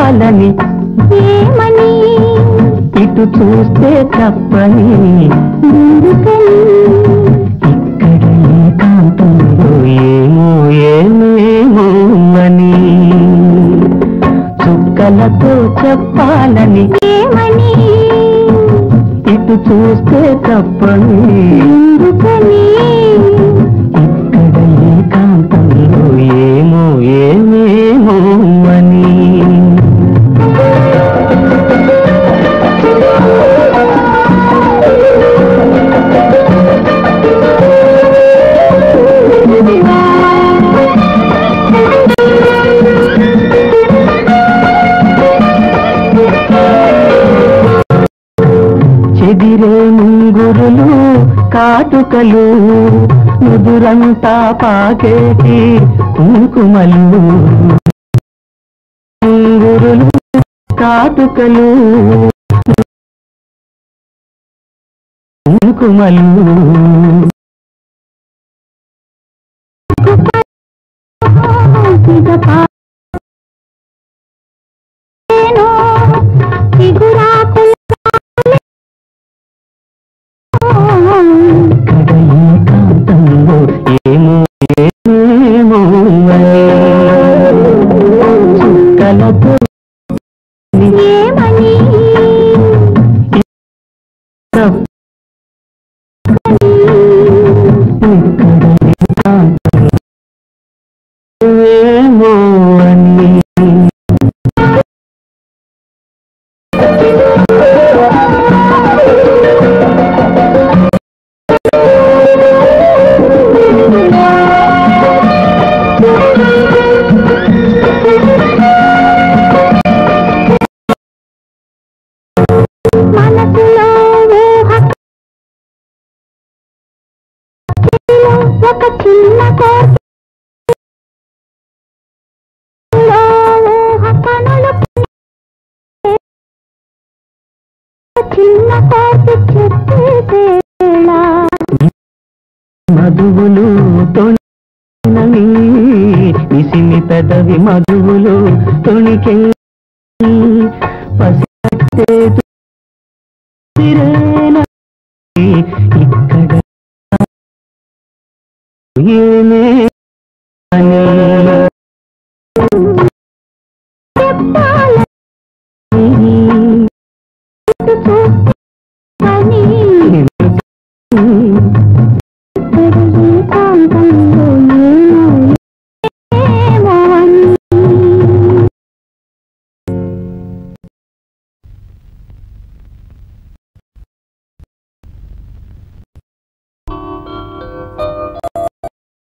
చెప్పాలని ఏమని ఇటు చూస్తే తప్పని ఎందుకని ఇక్కడ ఏకాంతంలో ఏమో ఏమేమో అని చుక్కలతో చెప్పాలని ఏమని ఇటు చూస్తే తప్పని ఎందుకని ఇక్కడ ఏకాంతంలో ఏమో ఏమేమో అని చెదిరే ముంగురులు కాటుకలు ముదురంతా పాకేటి కుంకుమలు ముంగురులు కాటుకలు కుంకుమలు ఇక పా- నేను చిగురాకులు ఇక్కడ ఏకాంతంలో ఏమో ఏమో అని చుక్కలతో ఏమని తప్ప ఇక్కడ ఏకాంతంలో ఏమో అని మనసులో ఊహ ఒక చిన్న కోరికలో ఊహ కనులు చిన్న కోరిక చెప్పేసేళ మధువులు తొణినవి ఇసిమి పెదవి మధువులు తొణికే పసిగట్టే తిరేన ఇక్కడ ఏమే